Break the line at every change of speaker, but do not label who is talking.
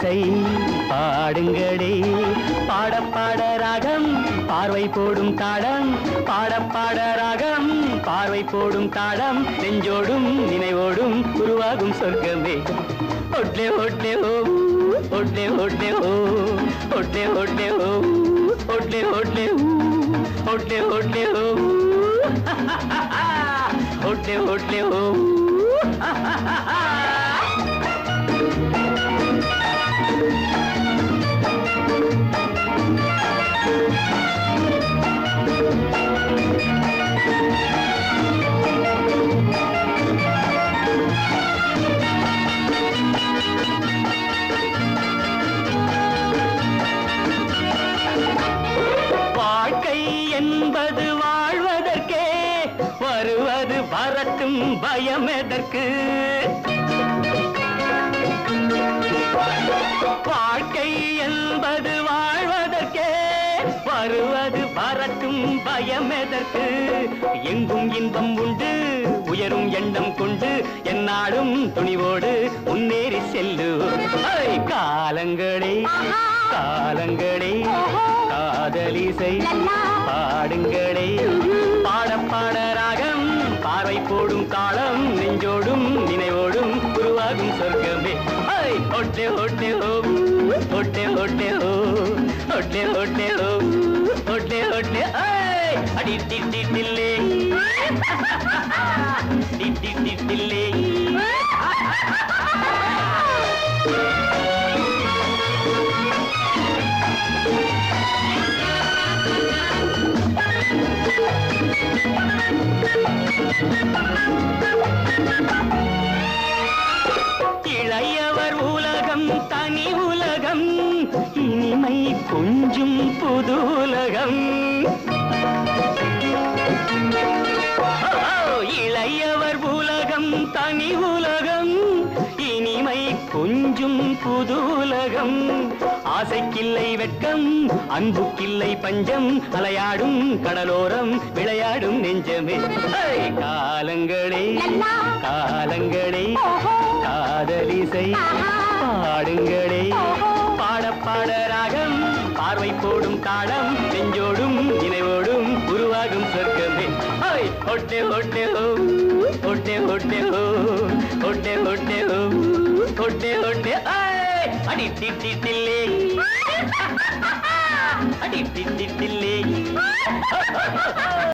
காதலிசை பாடுங்கடே பாட பாட ராகம் பார்வை போடும் தாளம் பாட பாட ராகம் பார்வை போடும் தாளம் நெஞ்சோடும் நினைவோடும் உருவாகும் சொர்க்கமே ஒட்லே ஒட்லே ஓ ஒட்லே ஒட்லே ஓ ஒட்லே ஒட்லே ஓ ஒட்லே ஒட்லே ஊ ஒட்லே ஒட்லே ஓ ஒட்லே ஒட்லே ஓ வாழ்க்கை என்பது வாழ்வதற்கே வருவது வரட்டும் பயம் எதற்கு வாழ்க்கை என்பது வாழ்வதற்கே வருவது வரட்டும் பயம் எதற்கு எங்கும் இன்பம் உண்டு உயரும் எண்ணம் கொண்டு என்னாலும் துணிவோடு முன்னேறி செல்லு ஐ, காலங்களே காலங்களே காதலிசை பாடுங்களே பாட பாட ராகம் பார்வை போடும் தாளம் நெஞ்சோடும் நினைவோடும் உருவாகும் சொர்க்கமே ஐ, ஒட்டே ஒட்டே ஓ ஒட்டே ஒட்டே ஓ ஒட்டே ஒட்டே ஓ ஒட்டே ஒட்டே ஐ, அடி டி டி டில்லே டி டி டி டில்லே இளையவர் உலகம் தனி உலகம் இனிமை கொஞ்சும் புது உலகம் ஓ, இளையவர் உலகம் தனி உலகம் இனிமை கொஞ்சும் புது உலகம் ஆசைக்கில்லை வெட்கம் அன்புக்கில்லை பஞ்சம் அலையாடும் கடலோரம் விளையாடும் நெஞ்சமே ஐ, காலங்களே காலங்களே காதலிசை பாடுங்களே பாட பாட ராகம் பார்வை போடும் தாளம் நெஞ்சோடும் நினைவோடும் உருவாகும் சொர்க்கமே ஐ, ஒட்டே ஒட்டே ஓ ஒட்டே ஒட்டே ஓ ஒட்டே ஒட்டே ஓ ஒட்டே ஒட்டே ஐ, அடி டி டி டில்லே அடி டி டி டில்லே